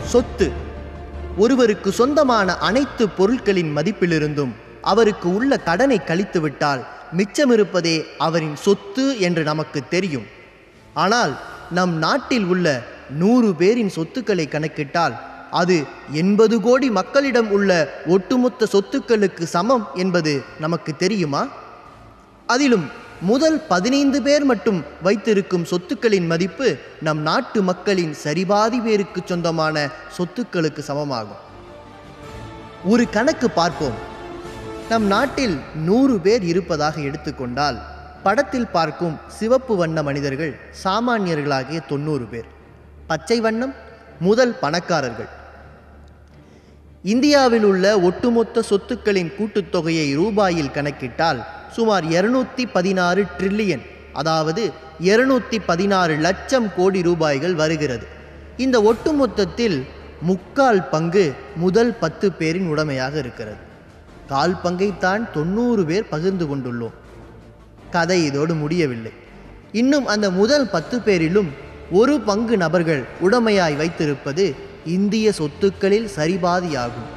சொத்து ஒருவருக்கு சொந்தமான அனைத்து பொருட்களின் மதிப்பிலிருந்தும் அவருக்கு உள்ள கடனை கழித்துவிட்டால் மிச்சமிருப்பதே அவரின் சொத்து என்று நமக்கு தெரியும் ஆனால் நம் நாட்டில் உள்ள நூறு பேரின் சொத்துக்களை கணக்கிட்டால் அது எண்பது கோடி மக்களிடம் உள்ள ஒட்டுமொத்த சொத்துக்களுக்கு சமம் என்பது நமக்கு தெரியுமா அதிலும் முதல் பதினைந்து பேர் மட்டும் வைத்திருக்கும் சொத்துக்களின் மதிப்பு நம் நாட்டு மக்களின் சரிபாதி பேருக்கு சொந்தமான சொத்துக்களுக்கு சமமாகும் ஒரு கணக்கு பார்ப்போம் நம் நாட்டில் நூறு பேர் இருப்பதாக எடுத்துக்கொண்டால் படத்தில் பார்க்கும் சிவப்பு வண்ண மனிதர்கள் சாமானியர்களாகிய தொண்ணூறு பேர் பச்சை வண்ணம் முதல் பணக்காரர்கள் இந்தியாவில் உள்ள ஒட்டுமொத்த சொத்துக்களின் கூட்டுத்தொகையை ரூபாயில் கணக்கிட்டால் சுமார் இருநூத்தி பதினாறு ட்ரில்லியன் அதாவது இருநூத்தி பதினாறு லட்சம் கோடி ரூபாய்கள் வருகிறது இந்த ஒட்டுமொத்தத்தில் முக்கால் பங்கு முதல் பத்து பேரின் உடைமையாக இருக்கிறது கால் பங்கைத்தான் தொண்ணூறு பேர் பகிர்ந்து கொண்டுள்ளோம் கதை இதோடு முடியவில்லை இன்னும் அந்த முதல் பத்து பேரிலும் ஒரு பங்கு நபர்கள் உடைமையாய் வைத்திருப்பது இந்திய சொத்துக்களில் சரிபாதியாகும்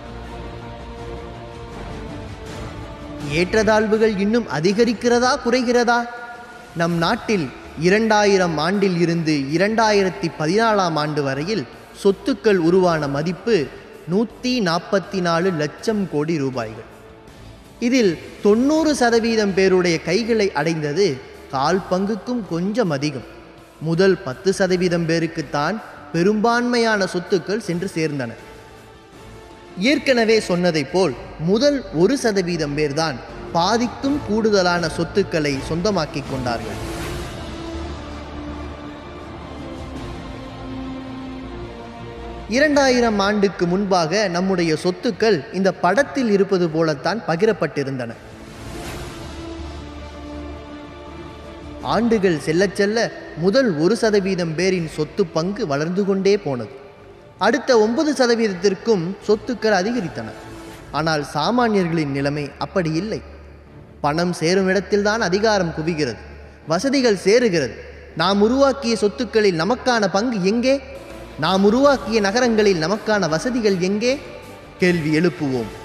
ஏற்றதாழ்வுகள் இன்னும் அதிகரிக்கிறதா குறைகிறதா நம் நாட்டில் இரண்டாயிரம் ஆண்டில் இருந்து இரண்டாயிரத்தி பதினாலாம் ஆண்டு வரையில் சொத்துக்கள் உருவான மதிப்பு நூற்றி நாற்பத்தி நாலு லட்சம் கோடி ரூபாய்கள் இதில் தொண்ணூறு சதவீதம் பேருடைய கைகளை அடைந்தது கால் பங்குக்கும் கொஞ்சம் அதிகம் முதல் பத்து சதவீதம் பேருக்குத்தான் பெரும்பான்மையான சொத்துக்கள் சென்று சேர்ந்தன ஏற்கனவே சொன்னதைப் போல் முதல் ஒரு சதவீதம் பேர்தான் பாதிக்கும் கூடுதலான சொத்துக்களை சொந்தமாக்கிக் கொண்டார்கள் இரண்டாயிரம் ஆண்டுக்கு முன்பாக நம்முடைய சொத்துக்கள் இந்த படத்தில் இருப்பது போலத்தான் பகிரப்பட்டிருந்தன ஆண்டுகள் செல்லச் செல்ல முதல் ஒரு சதவீதம் பேரின் சொத்து பங்கு வளர்ந்து கொண்டே போனது அடுத்த ஒன்பது சதவீதத்திற்கும் சொத்துக்கள் அதிகரித்தன ஆனால் சாமானியர்களின் நிலைமை அப்படி இல்லை பணம் சேரும் இடத்தில்தான் அதிகாரம் குவிகிறது வசதிகள் சேருகிறது நாம் உருவாக்கிய சொத்துக்களில் நமக்கான பங்கு எங்கே நாம் உருவாக்கிய நகரங்களில் நமக்கான வசதிகள் எங்கே கேள்வி எழுப்புவோம்